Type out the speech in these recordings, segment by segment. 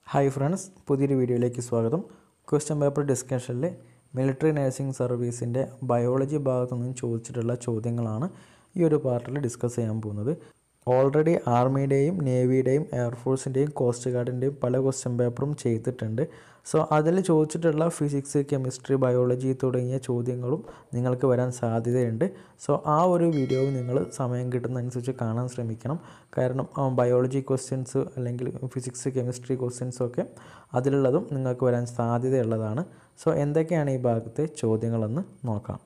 hi friends പുതിയൊരു വീഡിയോയിലേക്ക് സ്വാഗതം ക്വസ്റ്റ്യൻ പേപ്പർ ഡിസ്കഷനിൽ മിലിറ്ററി നഴ്സിംഗ് സർവീസിൻ്റെ ബയോളജി ഭാഗത്തു നിന്നും ചോദിച്ചിട്ടുള്ള ചോദ്യങ്ങളാണ് ഈ ഒരു പാർട്ടിൽ ഡിസ്കസ് ചെയ്യാൻ പോകുന്നത് ഓൾറെഡി ആർമിയുടെയും നേവിയുടെയും എയർഫോഴ്സിൻ്റെയും കോസ്റ്റ് ഗാർഡിൻ്റെയും പല ക്വസ്റ്റ്യൻ പേപ്പറും ചെയ്തിട്ടുണ്ട് സോ അതിൽ ചോദിച്ചിട്ടുള്ള ഫിസിക്സ് കെമിസ്ട്രി ബയോളജി തുടങ്ങിയ ചോദ്യങ്ങളും നിങ്ങൾക്ക് വരാൻ സാധ്യതയുണ്ട് സോ ആ ഒരു വീഡിയോ നിങ്ങൾ സമയം കിട്ടുന്നതനുസരിച്ച് കാണാൻ ശ്രമിക്കണം കാരണം ബയോളജി ക്വസ്റ്റ്യൻസ് അല്ലെങ്കിൽ ഫിസിക്സ് കെമിസ്ട്രി ക്വസ്റ്റ്യൻസ് ഒക്കെ അതിലുള്ളതും നിങ്ങൾക്ക് വരാൻ സാധ്യതയുള്ളതാണ് സോ എന്തൊക്കെയാണ് ഈ ഭാഗത്തെ ചോദ്യങ്ങളെന്ന് നോക്കാം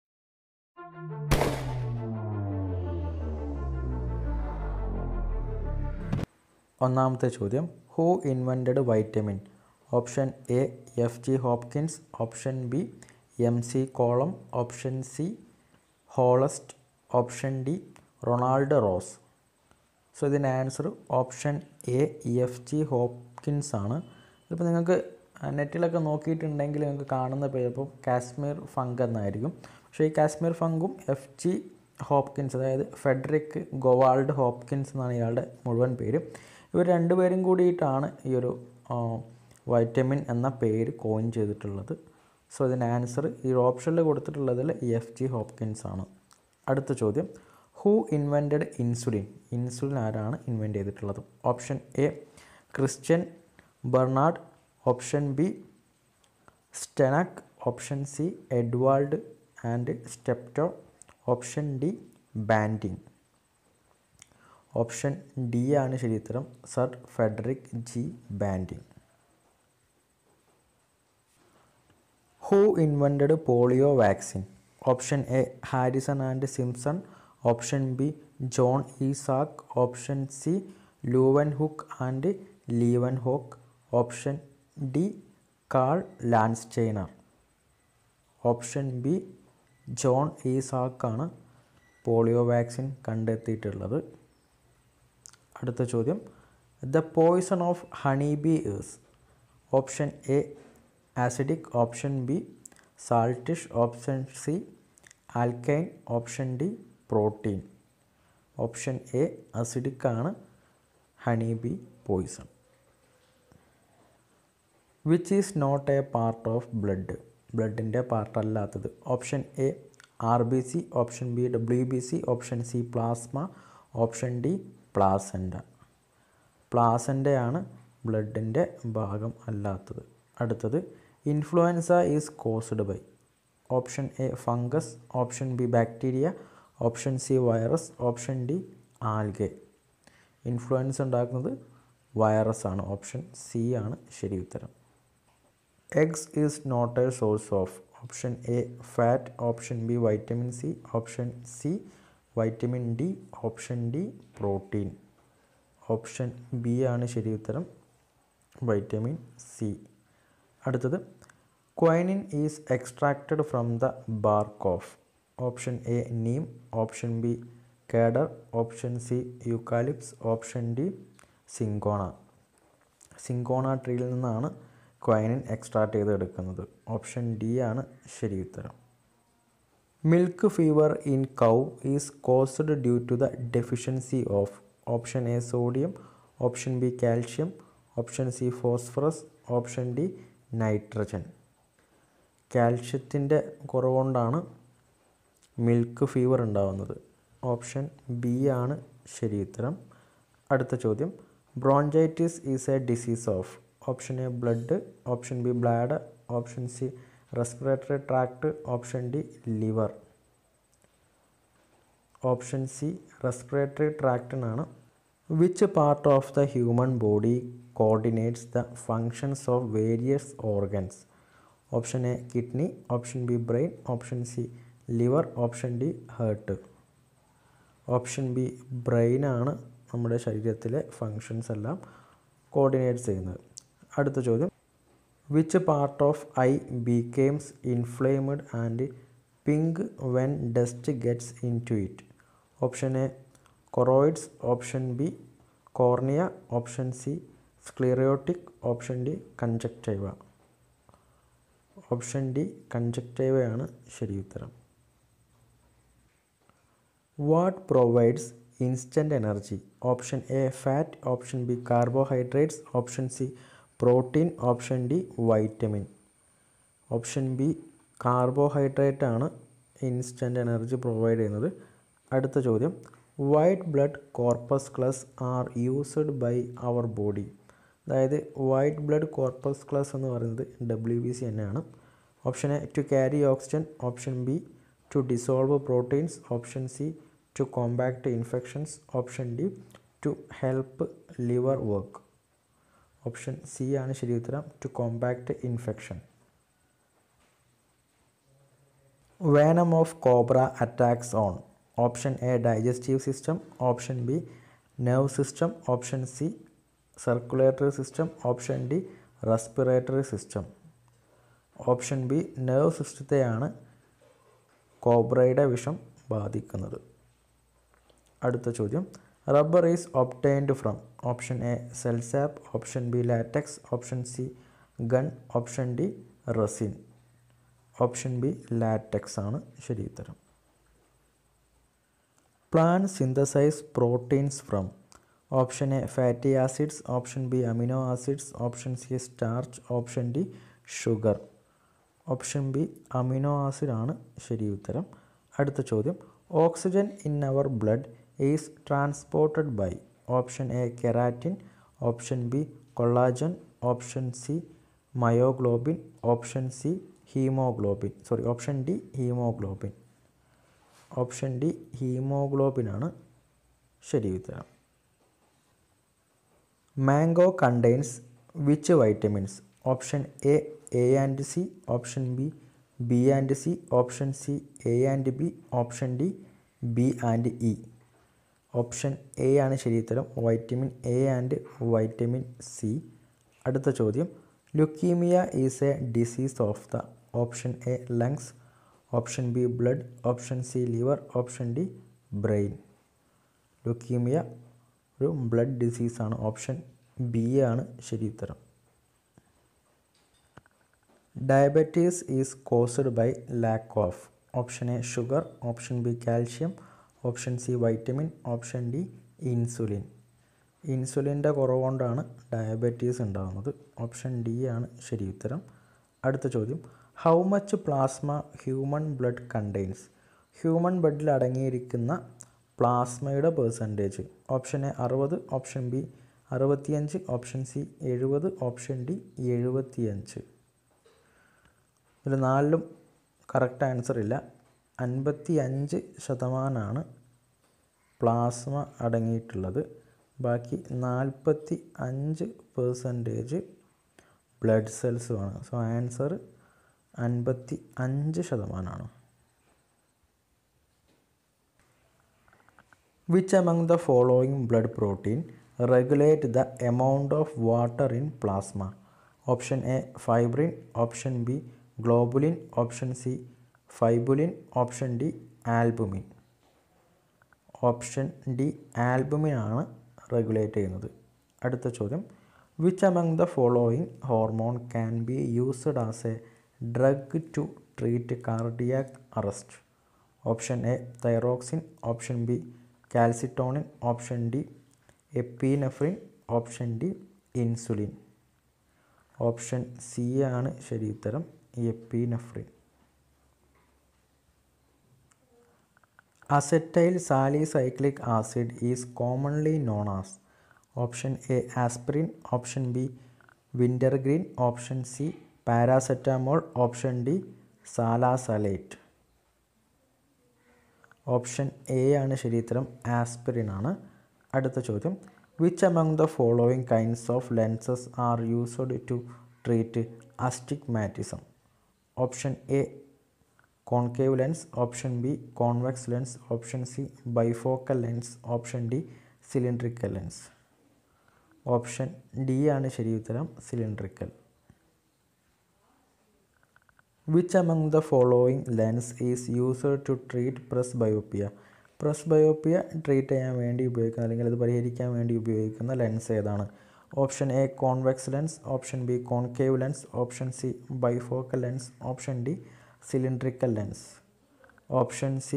ഒന്നാമത്തെ ചോദ്യം who invented vitamin option A F G Hopkins option B M C Collum option C Holst option D Ronald Ross so ഇതിൻ്റെ answer option A F G Hopkins ആണ് ഇപ്പോൾ നിങ്ങൾക്ക് നെറ്റിലൊക്കെ നോക്കിയിട്ടുണ്ടെങ്കിൽ നിങ്ങൾക്ക് കാണുന്ന പേര് ഇപ്പോൾ കാശ്മീർ ഫങ്ക് എന്നായിരിക്കും പക്ഷേ ഈ കാശ്മീർ ഫങ്കും എഫ് ജി ഹോപ്കിൻസ് അതായത് ഫെഡറിക് ഗോവാൾഡ് ഹോപ്കിൻസ് എന്നാണ് ഇയാളുടെ മുഴുവൻ പേര് ഇവർ രണ്ടുപേരും കൂടിയിട്ടാണ് ഈ ഒരു വൈറ്റമിൻ എന്ന പേര് കോയിൻ ചെയ്തിട്ടുള്ളത് സോ ഇതിൻ്റെ ആൻസർ ഈ ഓപ്ഷനിൽ കൊടുത്തിട്ടുള്ളതിൽ എഫ് ജി ഹോപ്കിൻസ് ആണ് അടുത്ത ചോദ്യം ഹൂ ഇൻവെൻറ്റഡ് ഇൻസുലിൻ ഇൻസുലിൻ ആരാണ് ഇൻവെൻറ്റ് ചെയ്തിട്ടുള്ളത് option A Christian Bernard option B Steenbock option C Edward and Steptoe option D Banting option D ആണ് ശരി ഉത്തരം sir Frederick G Banting who invented polio vaccine option A Harrison and Simpson option B John Isaac option C Leeuwenhoek and Leeuwenhoek option D Karl Landsteiner option B John ഈസാക്കാണ് polio vaccine കണ്ടെത്തിയിട്ടുള്ളത് അടുത്ത ചോദ്യം the poison of honey bee is option A acidic option B saltish option C ആൽക്കൈൻ option D protein option A acidic ആണ് honey bee poison which is not a part of blood ബ്ലഡിൻ്റെ പാർട്ടല്ലാത്തത് option A R B C option B W B C option C plasma option D placenta പ്ലാസൻ്റയാണ് ബ്ലഡിൻ്റെ ഭാഗം അല്ലാത്തത് അടുത്തത് influenza is caused by option A fungus option B bacteria option C virus option D algae influence ഉണ്ടാക്കുന്നത് virus ആണ് option C ആണ് ശരി ഉത്തരം eggs is not a source of option A fat option B vitamin C option C vitamin D option D protein option B ആണ് ശരി ഉത്തരം vitamin C അടുത്തത് quinine is extracted from the bark of option A neem option B cedar option C eucalyptus option D cinchona cinchona ട്രീയിൽ നിന്നാണ് ക്വൈനിൻ extract ചെയ്ത് എടുക്കുന്നത് option D ആണ് ശരി ഉത്തരം milk fever in cow is caused due to the deficiency of option A sodium option B calcium option C phosphorus option D nitrogen കാൽഷ്യത്തിൻ്റെ കുറവുകൊണ്ടാണ് milk fever ഉണ്ടാവുന്നത് ഓപ്ഷൻ ബി ആണ് ശരി ഉത്തരം അടുത്ത ചോദ്യം bronchitis is a disease of option A blood option B bladder option C respiratory tract option D liver option C respiratory ട്രാക്റ്റിനാണ് which part of the human body coordinates the functions of various organs option A kidney option B brain option C liver option D heart option B ബ്രെയിനാണ് നമ്മുടെ ശരീരത്തിലെ functions എല്ലാം coordinate ചെയ്യുന്നത് അടുത്ത ചോദ്യം which part of eye becomes inflamed and pink when dust gets into it option A choroids option B cornea option C sclerotic option D conjunctiva option D കൺജക്റ്റൈവയാണ് ശരി ഉത്തരം what provides instant energy option A fat option B carbohydrates option C protein option D vitamin option B carbohydrate ആണ് instant energy provide ചെയ്യുന്നത് അടുത്ത ചോദ്യം white blood corpuscles are used by our body അതായത് white blood corpuscles എന്ന് പറയുന്നത് W B C തന്നെയാണ് option A to carry oxygen option B to dissolve proteins option C to combat infections option D to help liver work option C ആണ് ശരി ഉത്തരം to combat infection venom of cobra attacks on option A digestive system option B nerve system option C circulatory system option D respiratory system option B nerve സിസ്റ്റത്തെയാണ് കോബ്രയുടെ വിഷം ബാധിക്കുന്നത് അടുത്ത ചോദ്യം rubber is obtained from option A cell sap option B latex option C gum option D resin option B latex ആണ് ശരി ഉത്തരം plants synthesise proteins from option A fatty acids option B amino acids option C starch option D sugar option B amino acid ആണ് ശരി ഉത്തരം അടുത്ത ചോദ്യം oxygen in our blood is transported by option A keratin option B collagen option C myoglobin option C haemoglobin sorry option D haemoglobin option D haemoglobin ആണ് ശരി ഉത്തരം mango contains which vitamins option A A and C option B B and C option C A and B option D B and E option A ആണ് ശരി ഉത്തരം vitamin A and vitamin C അടുത്ത ചോദ്യം leukaemia is a disease of the option A lungs option B blood option C liver option D brain leukaemia ഒരു blood ഡിസീസാണ് option B ആണ് ശരി ഉത്തരം diabetes is caused by lack of option A sugar option B calcium option C vitamin option D insulin ഇൻസുലിൻ്റെ കുറവ് കൊണ്ടാണ് diabetes ഉണ്ടാകുന്നത് option D ആണ് ശരി ഉത്തരം അടുത്ത ചോദ്യം how much plasma human blood contains human ബ്ലഡിൽ അടങ്ങിയിരിക്കുന്ന പ്ലാസ്മയുടെ പേഴ്സൻറ്റേജ് ഓപ്ഷൻ എ അറുപത് ഓപ്ഷൻ ബി അറുപത്തിയഞ്ച് ഓപ്ഷൻ സി എഴുപത് ഓപ്ഷൻ ഡി എഴുപത്തിയഞ്ച് ഇതിൽ നാലിലും കറക്റ്റ് ആൻസർ ഇല്ല അൻപത്തി അഞ്ച് ശതമാനമാണ് പ്ലാസ്മ അടങ്ങിയിട്ടുള്ളത് ബാക്കി നാൽപ്പത്തി അഞ്ച് പെർസെൻറ്റേജ് ബ്ലഡ് സെൽസുമാണ് സോ ആൻസർ അൻപത്തി അഞ്ച് ശതമാനമാണ് which among the following blood protein regulate the amount of water in plasma option A fibrin option B globulin option C fibulin option D albumin option D albumin ആണ് regulate ചെയ്യുന്നത് അടുത്ത ചോദ്യം which among the following hormone can be used as a drug to treat cardiac arrest option A thyroxine option B calcitonin option D epinephrine option D insulin option C ആണ് ശരി ഉത്തരം epinephrine acetyl salicylic acid is commonly known as option A aspirin option B വിൻ്റർഗ്രീൻ option C paracetamol option D salicylate option A ആണ് ശരി ഉത്തരം aspirin ആണ് അടുത്ത ചോദ്യം which among the following kinds of lenses are used to treat astigmatism option A concave lens option B convex lens option C bifocal lens option D cylindrical lens option D ആണ് ശരി ഉത്തരം cylindrical which among the following lens is used to treat presbyopia presbyopia treat ചെയ്യാൻ വേണ്ടി ഉപയോഗിക്കുന്ന അല്ലെങ്കിൽ അത് പരിഹരിക്കാൻ വേണ്ടി ഉപയോഗിക്കുന്ന ലെൻസ് ഏതാണ് option A convex lens option B concave lens option C bifocal lens option D cylindrical lens option C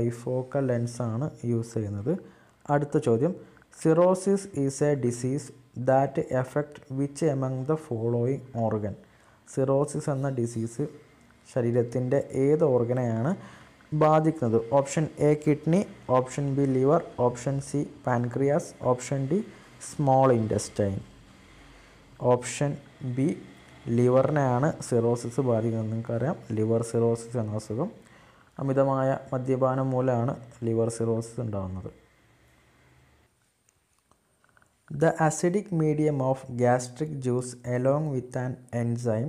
bifocal lens ആണ് യൂസ് ചെയ്യുന്നത് അടുത്ത ചോദ്യം cirrhosis is a disease that affect which among the following organ cirrhosis എന്ന disease ശരീരത്തിൻ്റെ ഏത് ഓർഗനെയാണ് ബാധിക്കുന്നത് option A kidney option B liver option C pancreas option D small intestine option B ലിവറിനെയാണ് സിറോസിസ് ബാധിക്കുന്നത് നിങ്ങൾക്കറിയാം ലിവർ സിറോസിസ് എന്ന അസുഖം അമിതമായ മദ്യപാനം മൂലമാണ് ലിവർ സിറോസിസ് ഉണ്ടാകുന്നത് the acidic medium of gastric juice along with an enzyme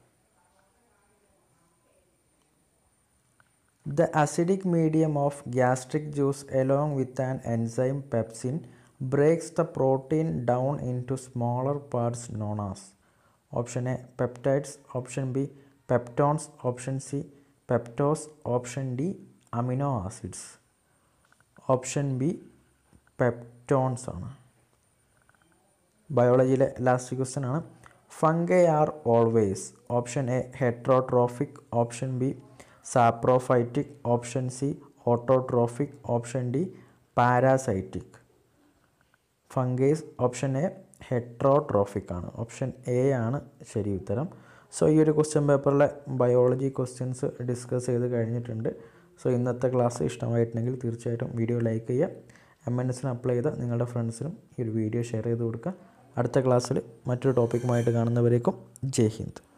The acidic medium of gastric juice along with an enzyme pepsin breaks the protein down into smaller parts known as option A peptides option B peptones option C peptose option D amino acids option B peptones ആണ് ബയോളജിയിലെ last question ആണ് fungi are always option A heterotrophic option B saprophytic option C autotrophic option D parasitic ഫംഗൈസ് option A heterotrophic ആണ് option A ആണ് ശരി ഉത്തരം so ഈ ഒരു ക്വസ്റ്റ്യൻ പേപ്പറിലെ ബയോളജി ക്വസ്റ്റ്യൻസ് ഡിസ്കസ് ചെയ്ത് കഴിഞ്ഞിട്ടുണ്ട് സോ ഇന്നത്തെ ക്ലാസ് ഇഷ്ടമായിട്ടുണ്ടെങ്കിൽ തീർച്ചയായിട്ടും വീഡിയോ ലൈക്ക് ചെയ്യുക എം എൻ എസിന് അപ്ലൈ ചെയ്ത നിങ്ങളുടെ ഫ്രണ്ട്സിനും ഈ ഒരു വീഡിയോ ഷെയർ ചെയ്ത് കൊടുക്കുക അടുത്ത ക്ലാസ്സിൽ മറ്റൊരു ടോപ്പിക്കുമായിട്ട് കാണുന്നവരേക്കും ജയ് ഹിന്ദ്